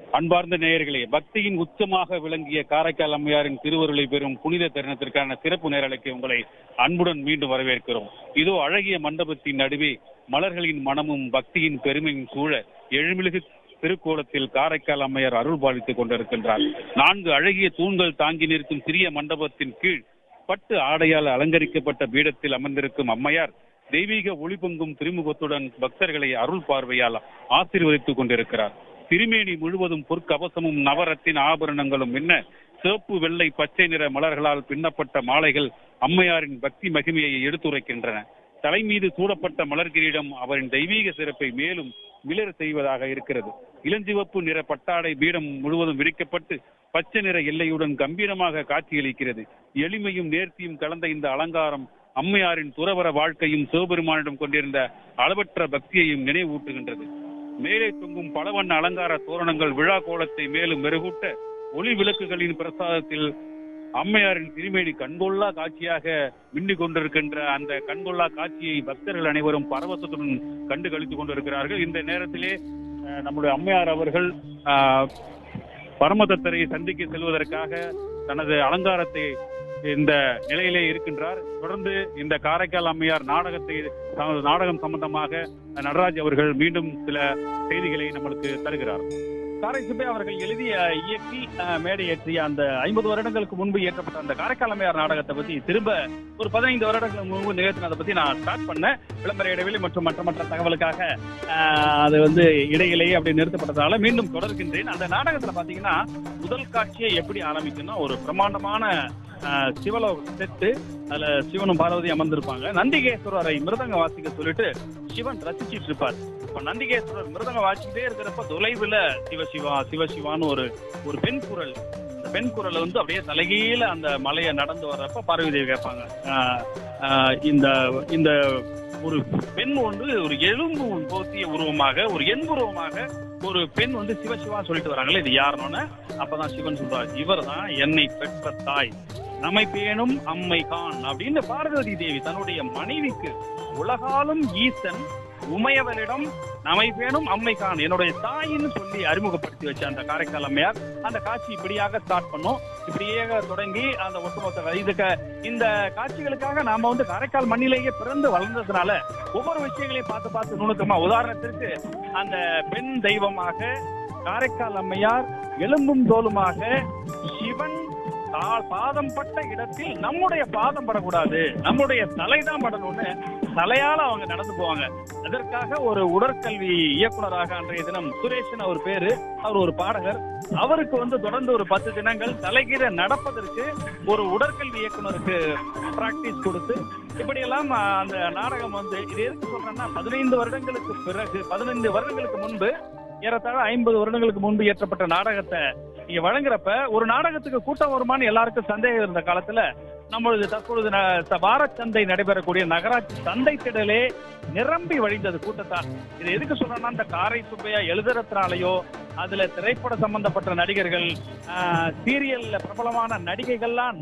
அன்பார்ந்த நேயர்களே பக்தியின் உச்சமாக விளங்கிய காரைக்கால் அம்மையாரின் திருவருளை பெறும் புனித தருணத்திற்கான சிறப்பு நேரலைக்கு உங்களை அன்புடன் மீண்டும் வரவேற்கிறோம் இதோ அழகிய மண்டபத்தின் நடுவே மலர்களின் மனமும் பக்தியின் பெருமையும் சூழ எழுமிழுகு திருக்கோலத்தில் காரைக்கால் அம்மையார் அருள் பாலித்துக் கொண்டிருக்கின்றார் நான்கு அழகிய தூண்கள் தாங்கி நிற்கும் சிறிய மண்டபத்தின் கீழ் பட்டு ஆடையால் அலங்கரிக்கப்பட்ட பீடத்தில் அமர்ந்திருக்கும் அம்மையார் தெய்வீக ஒளிபொங்கும் திருமுகத்துடன் பக்தர்களை அருள் பார்வையால் ஆசீர்வதித்துக் கொண்டிருக்கிறார் திருமேனி முழுவதும் பொற்கவசமும் நவரத்தின் ஆபரணங்களும் என்ன சிவப்பு வெள்ளை பச்சை நிற மலர்களால் பின்னப்பட்ட மாலைகள் அம்மையாரின் பக்தி மகிமையை எடுத்துரைக்கின்றன தலை மீது சூடப்பட்ட மலர் கிரீடம் அவரின் தெய்வீக சிறப்பை மேலும் மிளர செய்வதாக இருக்கிறது இளஞ்சிவப்பு நிற பட்டாடை பீடம் முழுவதும் விரிக்கப்பட்டு பச்சை நிற எல்லையுடன் கம்பீரமாக காட்சியளிக்கிறது எளிமையும் நேர்த்தியும் கலந்த இந்த அலங்காரம் அம்மையாரின் துறவர வாழ்க்கையும் சிவபெருமானிடம் கொண்டிருந்த அளவற்ற பக்தியையும் நினைவூட்டுகின்றது மேலே தொங்கும் பலவண்ண அலங்கார தோரணங்கள் விழா கோலத்தை மேலும் மெருகூட்ட ஒளி விளக்குகளின் பிரசாதத்தில் அம்மையாரின் திருமேனி கண்கொள்ளா காட்சியாக மின்னிக் கொண்டிருக்கின்ற அந்த கண்கொள்ளா காட்சியை பக்தர்கள் அனைவரும் பரவசத்துடன் கண்டு கழித்துக் கொண்டிருக்கிறார்கள் இந்த நேரத்திலே அஹ், நம்முடைய அம்மையார் அவர்கள் அஹ், பரமதத்தரை சந்திக்க செல்வதற்காக தனது அலங்காரத்தை இந்த நிலையிலே இருக்கின்றார் தொடர்ந்து இந்த காரைக்கால் அம்மையார் நாடகத்தை தமது நாடகம் சம்பந்தமாக நடராஜ் அவர்கள் மீண்டும் சில செய்திகளை நம்மளுக்கு தருகிறார் காரை சுப்பையா அவர்கள் எழுதிய இயக்கி அஹ், மேடை ஏற்றிய அந்த ஐம்பது வருடங்களுக்கு முன்பு இயற்றப்பட்ட அந்த காரைக்கால் அம்மையார் நாடகத்தை பத்தி திரும்ப ஒரு பதினைந்து வருடங்களுக்கு முன்பு நிகழ்த்தினதை பத்தி நான் ஸ்டார்ட் பண்ணேன் விளம்பர இடைவெளி மற்றும் மற்ற மற்ற தகவலுக்காக அஹ், அது வந்து இடையிலேயே அப்படி நிறுத்தப்பட்டதால மீண்டும் தொடர்கின்றேன் அந்த நாடகத்துல பாத்தீங்கன்னா முதல் காட்சியை எப்படி ஆரம்பிக்குன்னா ஒரு பிரம்மாண்டமான அஹ், சிவலோக செட்டு அதுல சிவனும் பார்வதி அமர்ந்திருப்பாங்க நந்திகேஸ்வரரை மிருதங்க வாசிக்க சொல்லிட்டு சிவன் ரசிச்சிட்டு இருப்பார் இப்ப நந்திகேஸ்வரர் மிருதங்க வாசிக்கிட்டே இருக்கிறப்ப தொலைவுல சிவசிவா சிவசிவான்னு ஒரு ஒரு பெண் குரல் அந்த பெண் குரல் வந்து அப்படியே தலைகீழ அந்த மலையை நடந்து வர்றப்ப பார்வதி தேவி கேட்பாங்க ஆஹ் ஆஹ் இந்த இந்த ஒரு பெண் வந்து ஒரு எலும்பு போத்திய உருவமாக ஒரு எண்புருவமாக ஒரு பெண் வந்து சிவசிவா சொல்லிட்டு வராங்களே இது யாருன்னு அப்பதான் சிவன் சொல்றார் இவர் தான் என்னை பெற்ற தாய் நம்மை பேணும் அம்மை கான் அப்படின்னு பார்வதி தேவி தன்னுடைய மனைவிக்கு உலகாலும் ஈசன் உமையவரிடம் நம்மை பேணும் அம்மை கான் என்னுடைய தாயின்னு சொல்லி அறிமுகப்படுத்தி வச்ச அந்த காரைக்கால் அம்மையார் அந்த காட்சி இப்படியாக ஸ்டார்ட் பண்ணோம் இப்படியே தொடங்கி அந்த ஒட்டுமொத்த கதை. இதுக்கு இந்த காட்சிகளுக்காக நாம வந்து காரைக்கால் மண்ணிலேயே பிறந்து வளர்ந்ததுனால ஒவ்வொரு விஷயங்களையும் பார்த்து பார்த்து நுணுக்கமா உதாரணத்திற்கு அந்த பெண் தெய்வமாக காரைக்கால் அம்மையார் எலும்பும் தோலுமாக சிவன் தா- பாதம் பட்ட இடத்தில் நம்முடைய பாதம் படக்கூடாது நம்முடைய தலைதான் படணும்னு தலையால அவங்க நடந்து போவாங்க அதற்காக ஒரு உடற்கல்வி இயக்குனராக அன்றைய தினம் சுரேஷன் அவர் பேரு அவர் ஒரு பாடகர் அவருக்கு வந்து தொடர்ந்து ஒரு பத்து தினங்கள் தலைகீழ நடப்பதற்கு ஒரு உடற்கல்வி இயக்குனருக்கு பிராக்டிஸ் கொடுத்து இப்படியெல்லாம் அஹ், அந்த நாடகம் வந்து இது எதுக்கு சொல்றேன்னா பதினைந்து வருடங்களுக்கு பிறகு பதினைந்து வருடங்களுக்கு முன்பு ஏறத்தாழ ஐம்பது வருடங்களுக்கு முன்பு இயற்றப்பட்ட நாடகத்தை நீங்க வழங்குறப்ப ஒரு நாடகத்துக்கு கூட்டம் வருமான்னு எல்லாருக்கும் சந்தேகம் இருந்த காலத்துல நம்மளது தற்பொழுது ந- ச- வாரச்சந்தை நடைபெறக்கூடிய நகராட்சி சந்தை திடலே நிரம்பி வழிந்தது கூட்டத்தால் இது எதுக்கு சொல்றேன்னா இந்த காரை சுப்பையா எழுதுறதுனாலயோ அதுல திரைப்பட சம்பந்தப்பட்ட நடிகர்கள் சீரியல்ல பிரபலமான நடிகைகள்லாம்